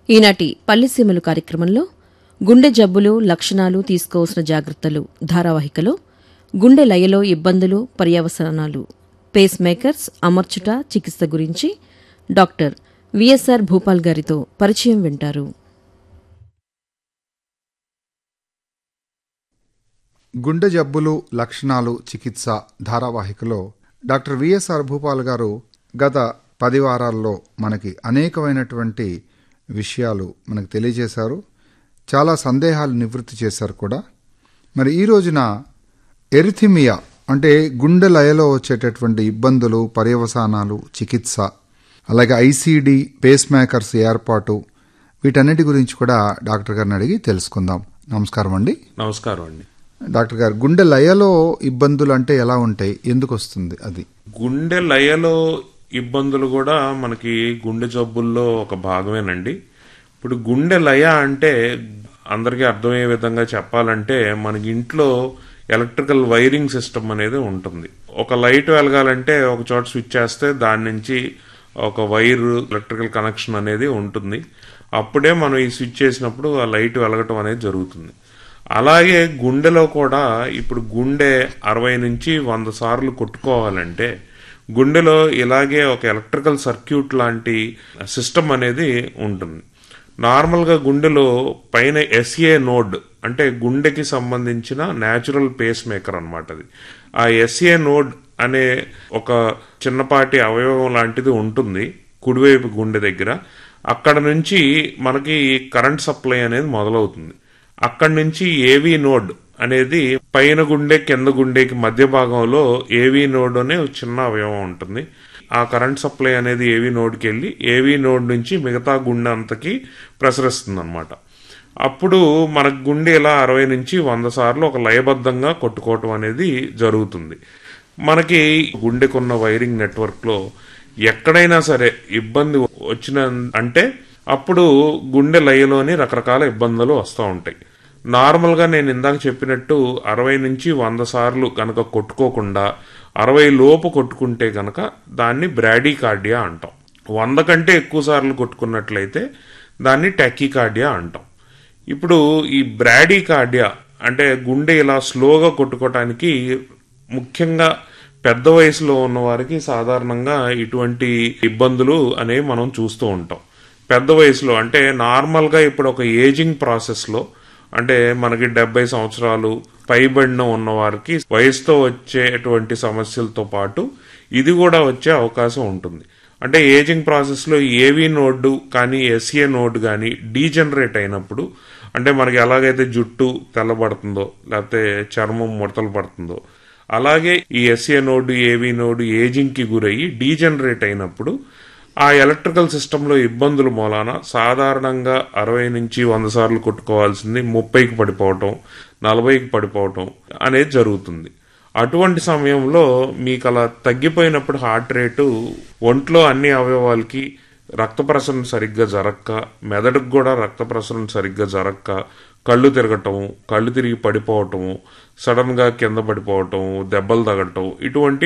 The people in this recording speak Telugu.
ఈనాటి పల్లెసీమలు కార్యక్రమంలో గుండె జబ్బులు లక్షణాలు తీసుకోవాల్సిన జాగ్రత్తలు ధారావాహికలో గుండె లయలో ఇబ్బందులు పర్యవసానాలు పేస్ మేకర్స్ అమర్చుట చికిత్స గురించి డాక్టర్ విఎస్ఆర్ భూపాల్ గారితో పరిచయం వింటారు గుండె జబ్బులు లక్షణాలు చికిత్స ధారావాహికలో డాక్టర్ విఎస్ఆర్ భూపాల్ గారు గత పది వారాల్లో మనకి అనేకమైనటువంటి విషయాలు మనకు తెలియజేశారు చాలా సందేహాలు నివృత్తి చేశారు కూడా మరి ఈ రోజున ఎరిథిమియా అంటే గుండె లయలో వచ్చేటటువంటి ఇబ్బందులు పర్యవసానాలు చికిత్స అలాగే ఐసీడీ పేస్ మేకర్స్ ఏర్పాటు వీటన్నిటి గురించి కూడా డాక్టర్ గారిని అడిగి తెలుసుకుందాం నమస్కారం అండి నమస్కారం అండి డాక్టర్ గారు గుండె లయలో ఇబ్బందులు అంటే ఎలా ఉంటాయి ఎందుకు వస్తుంది అది గుండె లయలో ఇబ్బందులు కూడా మనకి గుండె జబ్బుల్లో ఒక భాగమేనండి ఇప్పుడు గుండె లయ అంటే అందరికీ అర్థమయ్యే విధంగా చెప్పాలంటే మనకి ఇంట్లో ఎలక్ట్రికల్ వైరింగ్ సిస్టమ్ అనేది ఉంటుంది ఒక లైట్ వెలగాలంటే ఒక చోట స్విచ్ చేస్తే దాని నుంచి ఒక వైర్ ఎలక్ట్రికల్ కనెక్షన్ అనేది ఉంటుంది అప్పుడే మనం ఈ స్విచ్ చేసినప్పుడు ఆ లైట్ వెలగటం అనేది జరుగుతుంది అలాగే గుండెలో కూడా ఇప్పుడు గుండె అరవై నుంచి వంద సార్లు కొట్టుకోవాలంటే గుండెలో ఇలాగే ఒక ఎలక్ట్రికల్ సర్క్యూట్ లాంటి సిస్టమ్ అనేది ఉంటుంది నార్మల్గా గుండెలో పైన ఎస్ఏ నోడ్ అంటే గుండెకి సంబంధించిన న్యాచురల్ పేస్ మేకర్ అనమాట అది ఆ ఎస్ఏ నోడ్ అనే ఒక చిన్నపాటి అవయవం లాంటిది ఉంటుంది కుడివైపు గుండె దగ్గర అక్కడ నుంచి మనకి కరెంట్ సప్లై అనేది మొదలవుతుంది అక్కడి నుంచి ఏవీ నోడ్ అనేది పైన గుండె కింద గుండెకి మధ్య భాగంలో ఏవీ నోడ్ అనే ఒక చిన్న అవయవం ఉంటుంది ఆ కరెంట్ సప్లై అనేది ఏవీ నోడ్కి వెళ్ళి ఏవీ నోడ్ నుంచి మిగతా గుండె అంతకి ప్రసరిస్తుంది అనమాట అప్పుడు మన గుండె ఇలా అరవై నుంచి వంద సార్లు ఒక లయబద్ధంగా కొట్టుకోవటం అనేది జరుగుతుంది మనకి గుండెకున్న వైరింగ్ నెట్వర్క్లో ఎక్కడైనా సరే ఇబ్బంది వచ్చిన అంటే అప్పుడు గుండె లయలోని రకరకాల ఇబ్బందులు వస్తూ ఉంటాయి నార్మల్గా నేను ఇందాక చెప్పినట్టు అరవై నుంచి వంద సార్లు కనుక కొట్టుకోకుండా అరవై లోపు కొట్టుకుంటే కనుక దాన్ని బ్రాడీకార్డియా అంటాం వంద కంటే ఎక్కువ సార్లు కొట్టుకున్నట్లయితే దాన్ని టెక్కికార్డియా అంటాం ఇప్పుడు ఈ బ్రాడీకార్డియా అంటే గుండె ఇలా స్లోగా కొట్టుకోవటానికి ముఖ్యంగా పెద్ద వయసులో ఉన్న వారికి సాధారణంగా ఇటువంటి ఇబ్బందులు అనేవి మనం చూస్తూ ఉంటాం పెద్ద వయసులో అంటే నార్మల్గా ఇప్పుడు ఒక ఏజింగ్ ప్రాసెస్లో అంటే మనకి డెబ్బై సంవత్సరాలు పైబడిన ఉన్న వారికి వయసుతో వచ్చేటువంటి సమస్యలతో పాటు ఇది కూడా వచ్చే అవకాశం ఉంటుంది అంటే ఏజింగ్ ప్రాసెస్లో ఏవీ నోడ్ కానీ ఎస్ఏ నోడ్ కానీ డీజనరేట్ అయినప్పుడు అంటే మనకి ఎలాగైతే జుట్టు తెల్లబడుతుందో లేకపోతే చర్మం ముడతలు పడుతుందో అలాగే ఈ ఎస్ఏ నోడ్ ఏవీ నోడ్ ఏజింగ్కి గురయ్యి డీజనరేట్ అయినప్పుడు ఆ ఎలక్ట్రికల్ సిస్టంలో ఇబ్బందుల మూలాన సాధారణంగా అరవై నుంచి వంద సార్లు కొట్టుకోవాల్సింది ముప్పైకి పడిపోవటం నలభైకి పడిపోవటం అనేది జరుగుతుంది అటువంటి సమయంలో మీకు అలా తగ్గిపోయినప్పుడు హార్ట్ రేటు ఒంట్లో అన్ని అవయవాలకి రక్త ప్రసరణ సరిగ్గా జరక్క మెదడుకు కూడా రక్త ప్రసరణ సరిగ్గా జరక్క కళ్ళు తిరగటము కళ్ళు తిరిగి పడిపోవటము సడన్ గా కింద పడిపోవటం దెబ్బలు తగలటం ఇటువంటి